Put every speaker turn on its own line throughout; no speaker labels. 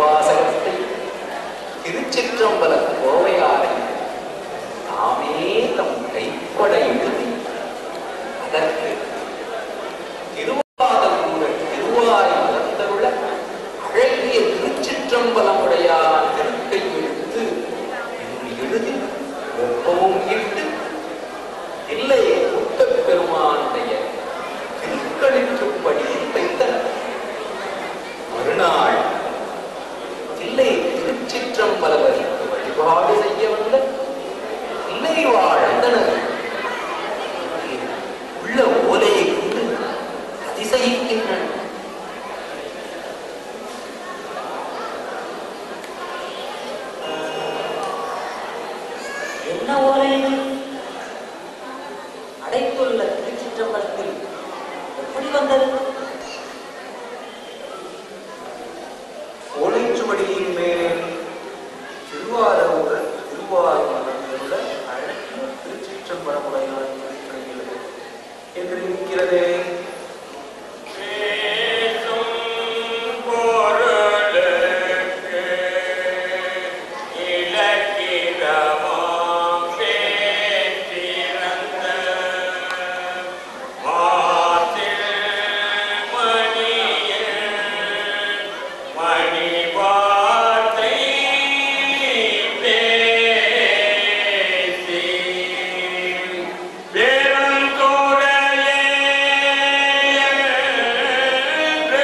திருவாசகத்தை திருச்சிற்றம்பல கோவையாரை தாமே தம் கைப்பட எழுதி அதற்கு திருவாதூர திருவாய் உணர்ந்தருள அழகிய திருச்சிற்றம்பலமுடையான் திருக்கை எடுத்து என்று எழுதி ஒப்பமும் இட்டு இல்லை முத்தப் பெருமானுடைய திருக்களிற்றுப்படி வைத்தனர் மறுநாள் தில்லை திருச்சிற்றம்பலவருக்கு வழிபாடு செய்ய வந்த தில்லை வாழ்ந்தனர் உள்ள ஓலையை கொண்டு அதிசயிக்கின்றனர்
என்ன ஓலை இது அடைத்துள்ள திருச்சிற்றம்பலத்தில் எப்படி வந்தது
ஓலைச்சுவடியின் மேலே திருவாரூர் திருவாரூர் அழகிய திருச்சிற்றம்பலமுடையான் இருக்கிறது என்று இருக்கிறதே
பேசும் பொருளுக்கு இலக்கிரமாம் பேசிறந்த மாசில் மணியில் மணி வார்த்தை பேசி பெருந்துறையே என்று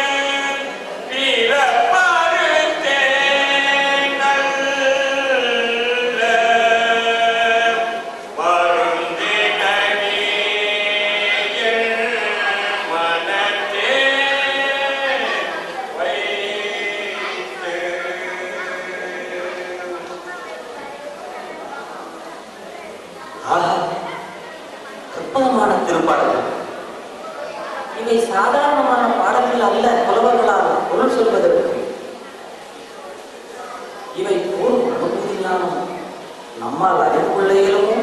பிறப்பறுத்தே நல்ல மருந்தினி என் மனத்தே வைத்து
ஆஹா அற்புதமான திருப்பாடல்கள் இவை சாதாரணமான பாடல்கள் அல்ல புலவர்களால் பொருள் சொல்வதற்கு இவை கூறும் அனுபூதி ஞானம் நம்மால் அறிந்து கொள்ள இயலுமோ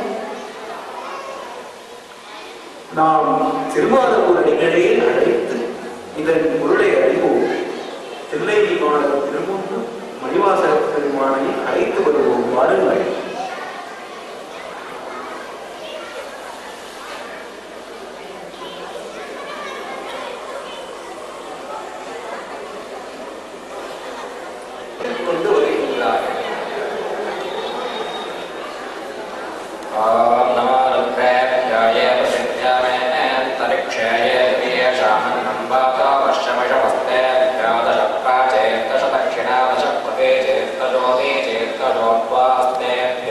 நாம் திருவாரூர் அடிகளே அழைத்து இதன் பொருளை அறிவோம் தில்லை மாநகர் திருமுன்பு மணிவாசக பெருமானை அழைத்து வருவோம் வாருங்கள் கொண்டு வருகின்றார்கள்
ॐ नमो रुद्रेभ्याय प्रसिद्ध्यामेऽन्तरिक्षाय द्वियेषामन्नं वातो वर्षमिषमस्तेभ्यो दशप्राचेत्तशदक्षिणा दशप्रभे चेत्तजोति चेत्तजोत्वास्तेभ्य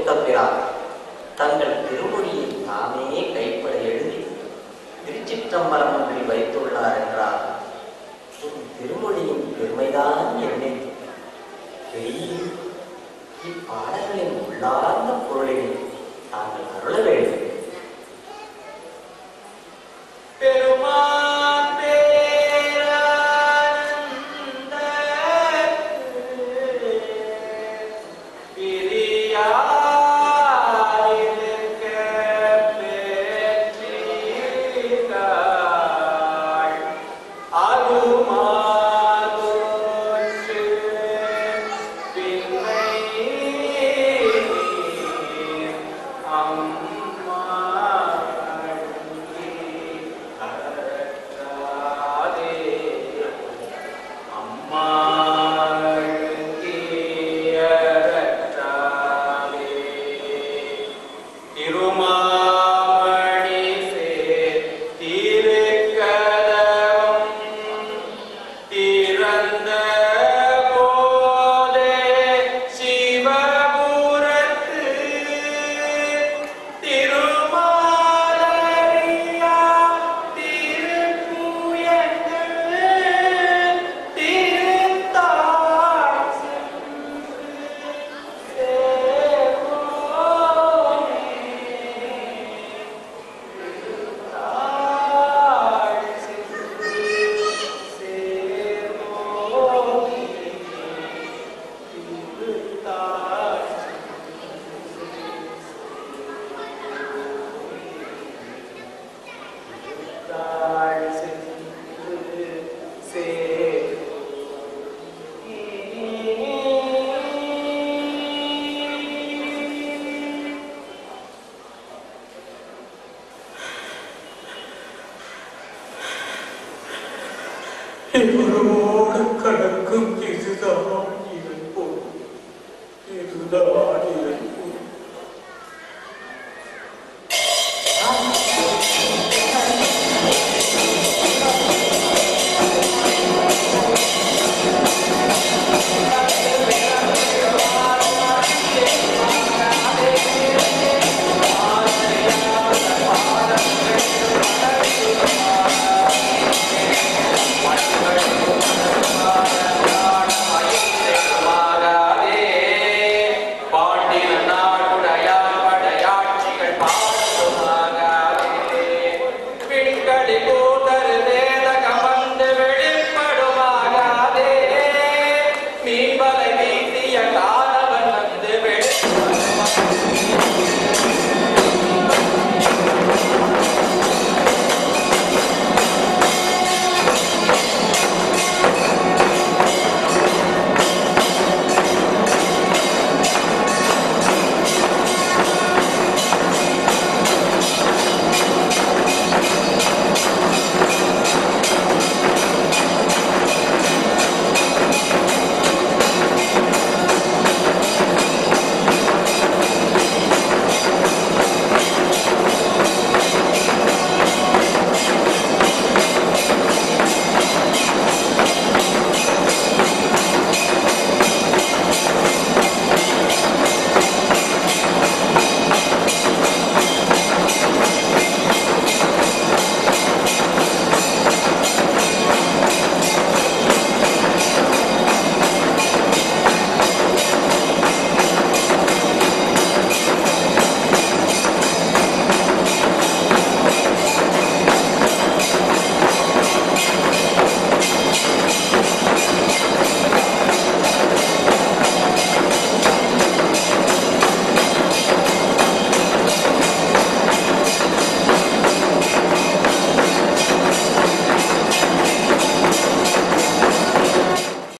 கொடுத்த பிறார் தங்கள் திருமொழியை தாமே கைப்பட எழுதி திருச்சிற்றம்பலம் ஒன்றில் வைத்துள்ளார் என்றார் உன் திருமொழியின் பெருமைதான் என்னை வெளியில் இப்பாடல்களின் உள்ளார்ந்த பொருளினை தாங்கள் அருள வேண்டும்
பெருமான் பேரானந்த பிரியாயிருக்க பெற்றிதாள் அருமாதோற்று பின்னை அம்மா அறற்றாதே அம்மா அறற்றாதே திருமாமணி சேர் திருக்கதவம் திறந்த போதே சிவபுரத்து திருமாலரியா திருப்புயங்கள் திருத்தாள்
இவரோடு கடக்கும் இதுதான் இருப்போம் இதுதான்